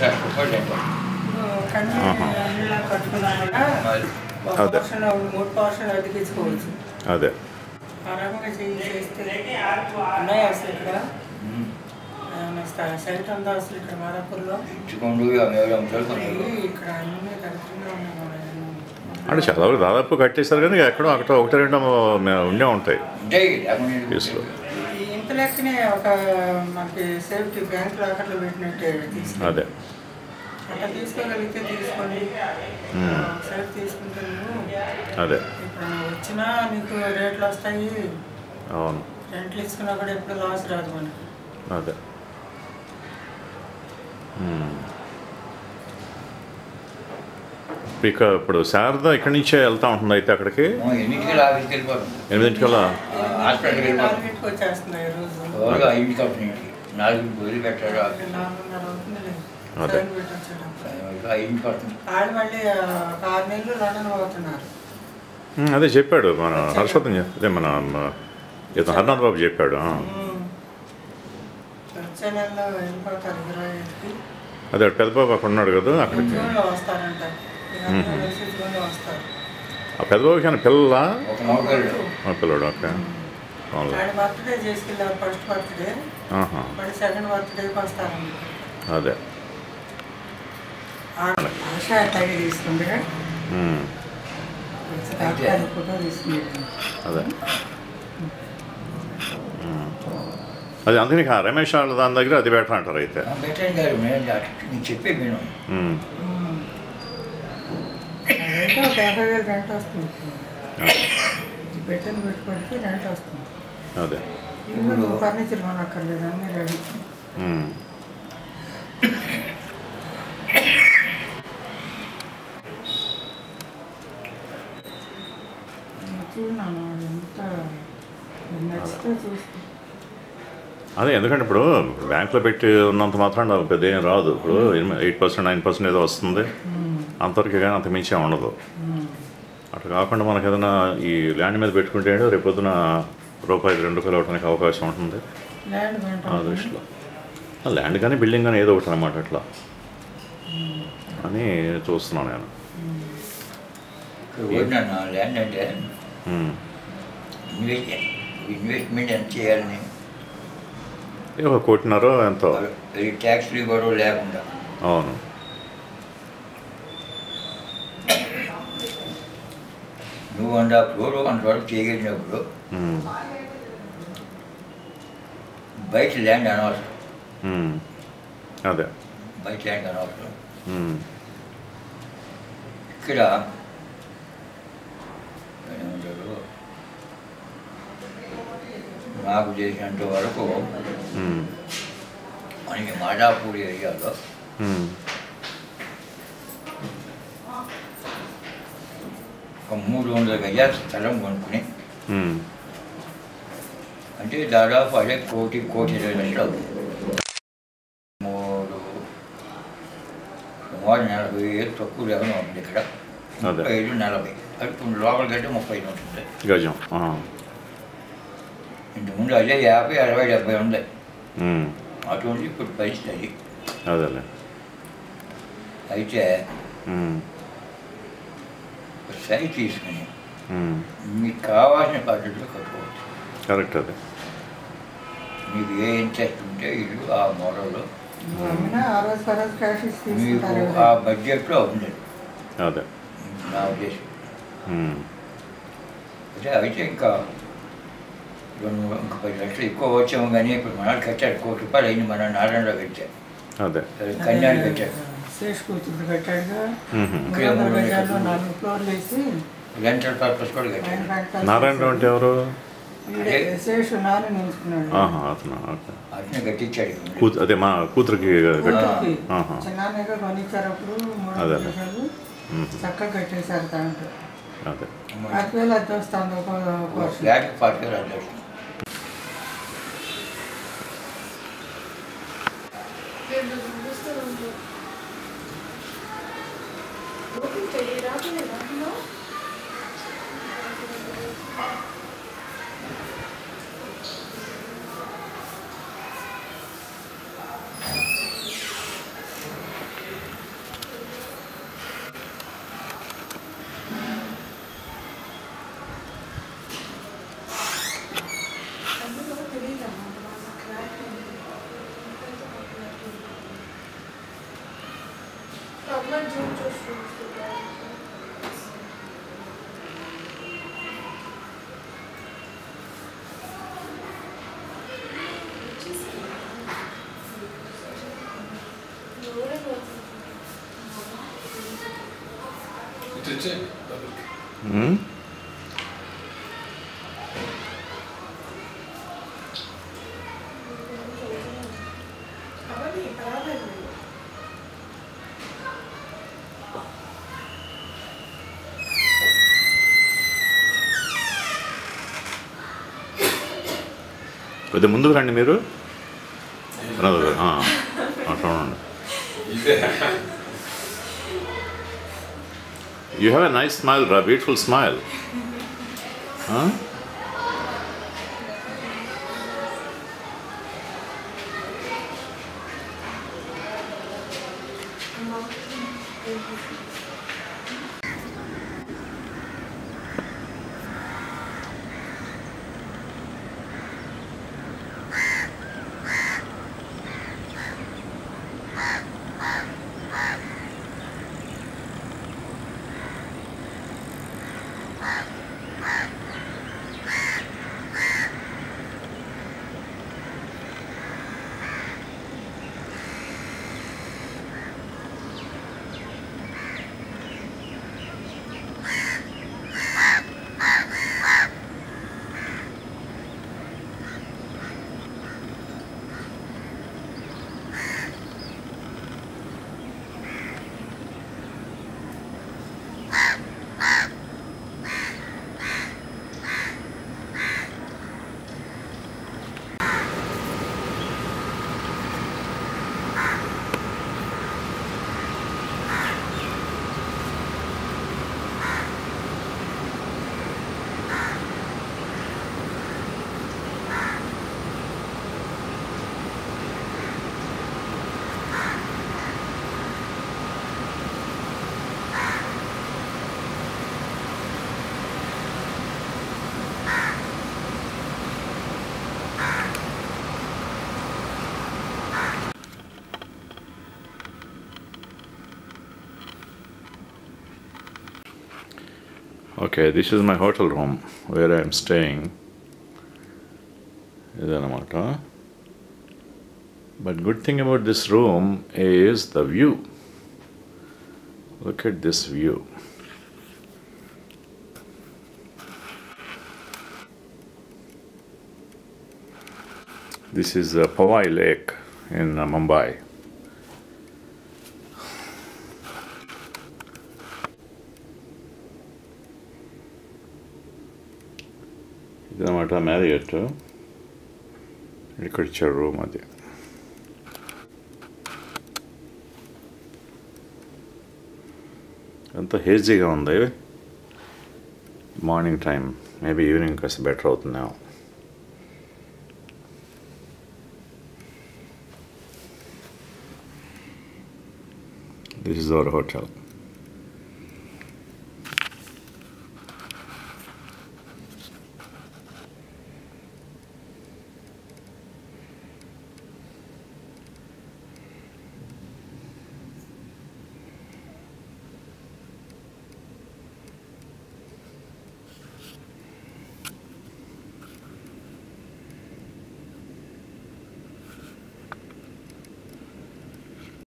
లక్ష రూపాయలు ఎంత కన్నీ ఆహా. అన్నిలా కట్టుకున్నాం కదా మరి ఒక అదే. పోర్షన్ మూడు పోర్షన్ అతికించుకోవచ్చు అదే ఆ రకంగా చేయి చేస్తే ఉన్నాయా అసలు ఇక్కడ ఉమ్, ఏమైనా స్థ- సైట్ ఉందా అసలు ఇక్కడ మాదాపూర్లో ఇచ్చుకోండు అవి ఎవరు అమ్ముతారు కొన్నారు ఇక్కడ అన్ని కరెక్ట్గా ఉన్నాయి మన అంటే చాలా వరకు దాదాపు కట్టేశారు కానీ ఎక్కడో అక్కడ ఒకటి రెండు ఉండే ఉంటాయి ఉంటాయి లేకుండా కేసులో ఈ ఇంత లెక్కనే ఒక మనకి సేఫ్టీ బ్యాంక్ లాకర్లో పెట్టినట్టే తీసుకు అదే అట్లా తీసుకోగలిగితే తీసుకోండి మ్మ్. ఒకసారి తీసుకుంటే నువ్వు అదే ఇప్పుడు నువ్వు వచ్చినా నీకు రేట్లు వస్తాయి అవును రెంట్లు ఇచ్చుకున్నా కూడా ఎప్పుడు లాస్ రాదు మనకి అదే మ్మ్. ఇక ఇప్పుడు శారద ఇక్కడి నుంచే వెళ్తా ఉంటుంది అయితే అక్కడికి ఎన్నింటికి ఆఫీస్కి వెళ్ళిపోతుంది ఎనిమిదింటికల్లా హాస్పిటల్కి వెళ్ళిపోతుంది నాలుగింటికి వచ్చేస్తున్నాయి ఈ రోజు ఎవరు ఐదింటికి అవుతుంది నాలుగింటికి వదిలిపెట్టారు ఇక్కడ నాలుగున్నర అవుతుందిలే. అదే. సైన్ పెట్టొచ్చేటప్పుడు. ఐదింటికి పడుతుంది ఆడు మళ్ళీ ఆ, ఒక ఆరు నెలలు లండన్ పోతున్నారు మ్మ్, అదే చెప్పాడు మన హర్షవర్ధన్ చెప్- అదే మన మ- ఇతను హర్నాథ్ బాబు చెప్పాడు ఆ. ఉమ్. వచ్చే నెలలో వెళ్ళిపోతారు ఇరవై ఐదుకి అదే పెద్దబాబు అక్కడ ఉన్నాడు కదా అక్కడికి జూన్లో వస్తారంట ఇదంతా కలిసి జూన్లో వస్తారు ఆ పెద్దబాబుకి ఆయన పిల్లల ఒక మగపిల్లడు ఆ పిల్లడు ఓకే అవునులే. ఆయన బర్త్డే చేసుకెళ్ళారు ఫస్ట్ బర్త్డే ఆహా మళ్ళీ సెకండ్ బర్త్డేకి వస్తారండి అదే ఆశ అట్లాగే తీసుకుంటే మ్మ్. తాత్కాలిక ఫోటో తీసుకుంది అదే మ్మ్. అది అందుకని ఇక రమేష్ వాళ్ళ దాని దగ్గర అది బెటర్ అంటారు అయితే పెట్టండి గారు నేను అటు- నీకు చెప్పే విను మ్మ్. అదైతే ఒక యాభై వేలు రెంట్ వస్తుంది అదే. ఈ పెట్టిన పెట్టుబడికి రెంట్ వస్తుంది అదే ఇప్పుడు నువ్వు ఫర్నిచర్ కొనక్కర్లేదు అన్నీ రెడీ మ్మ్. చూడన్నాను ఎంత నచ్చితే చూసుకో అదే ఎందుకంటే ఇప్పుడు బ్యాంక్లో పెట్టి ఉన్నంత మాత్రం పెద్ద ఏం రాదు ఇప్పుడు ఎయిట్ పర్సెంట్ నైన్ పర్సెంట్ ఏదో వస్తుంది అంతవరకు కానీ అంత మించే ఉండదు అట్లా కాకుండా మనకి ఏదైనా ఈ ల్యాండ్ మీద పెట్టుకుంటే రేపు పొద్దున రూపాయలు రెండు రూపాయలు అవడానికి అవకాశం ఉంటుంది ల్యాండ్ ఆ కొంటాం దృష్టిలో ఆ ల్యాండ్ కానీ బిల్డింగ్ కానీ ఏదో ఒకటి అనమాట అట్లా అని చూస్తున్నాను నేను ఇక్కడ ఓడినా ల్యాండ్ అంటే మ్మ్. ఇన్వెస్ట్ ఇన్వెస్ట్మెంట్ ఎంత చేయాలని ఏ ఒక కోటిన్నర ఎంతో ఈ ట్యాక్స్ గొడవ లేకుండా అవును నువ్వు వంద ఫ్లోర్ అంతవరకు చేయగలిగినప్పుడు మ్మ్. బయట ల్యాండ్ అనవసరం మ్మ్. అదే బయట ల్యాండ్ అనవసరం మ్మ్. ఇక్కడ ఏమంటారు నాకు చేసినంత వరకు మ్మ్. మనకి మాదాపూర్ ఏరియాలో మ్మ్. ఒక మూడు వందల గజాల స్థలం కొనుక్కుని మ్మ్. అంటే దాదాపు అదే కోటి కోటి ఇరవై లక్షలు అవుతుంది మూడు సుమారు నలభై వేలు తక్కువ లెవెల్ ఉంది ఇక్కడ ముప్పై ఐదు నలభై అది ఇప్పుడు లోపల కంటే ముప్పై ఐదు ఉంటుంది గజం ఆ. ఇంతకుముందు అదే యాభై అరవై డెబ్బై ఉంది మ్మ్. అటువంటి ఇప్పుడు పరిస్థితి అది అదేలే అయితే మ్మ్. సరి తీసుకుని మ్మ్. మీకు కావాల్సిన పద్ధతిలో కట్టుకోవచ్చు కరెక్ట్ అదే మీకు ఏ ఇంట్రెస్ట్ ఉంటే ఇల్లు ఆ మోడల్లో అమ్మినా ఆ రోజు ఆ రోజు క్యాష్ ఇచ్చి మీకు తీసుకుంటారు ఆ బడ్జెట్లో ఉంది అదే నా ఉద్దేశం మ్మ్. అయితే అయితే ఇంకా రెండు ఇంకా పది లక్షలు ఎక్కువ వచ్చాము కానీ ఇప్పుడు మనాడు కట్టాడు కోటి రూపాయలు అయింది మన నారాయణలో కట్టాడు అదే కన్యాడు కట్టాడు శేష్ కూతురు కట్టాడుగా మ్మ్. ఇక్కడ మూడు వందల మూడు గజాల్లో వందల నాలుగు ఫ్లోర్లు వేసి రెంటల్ పర్పస్ కూడా ఆయన కట్టాడు కట్టాలి. నారాయణరావు అంటే ఎవరు ఈడే శేషు నాని నిలుచుకున్నాడు ఆహా అతను ఓకే అట్నే కట్టించాడు కూతు అదే మా కూతురికి కట్ట కూతురికి ఆహా. చిన్నాన్నగా కొనిచ్చారు అప్పుడు మూడు అదే. వందల గజాలు మ్మ్. చక్కగా కట్టేశారు దాంట్లో అదే పాతిక వేలు అద్దె వస్తుంది ఒక ఒక వర్షం ఫ్లాట్కి ఫార్టీ వేలు అడ్రస్ పద్మ జూమ్ చూసి చూస్తుందా? ఎవరే పోతుంది? ఇటు వచ్చేయండి ఉమ్? అవన్నీ పర్వాలేదు కొద్దిగా ముందుకు రండి మీరు రాదు, ఆ, అట్లా ఉండండి ఇదే you have a nice smile రా beautiful smile Okay, this is my hotel room where I am staying. ఇదన్నమాట but good thing about this room is the view look at this view this is Powai lake in Mumbai ఇదన్నమాట Marriott ఇక్కడ ఇచ్చారు room అది అంత హేజీగా ఉంది morning time maybe evening కాస్త better అవుతుందేమో దిస్ ఇస్ అవర్ హోటల్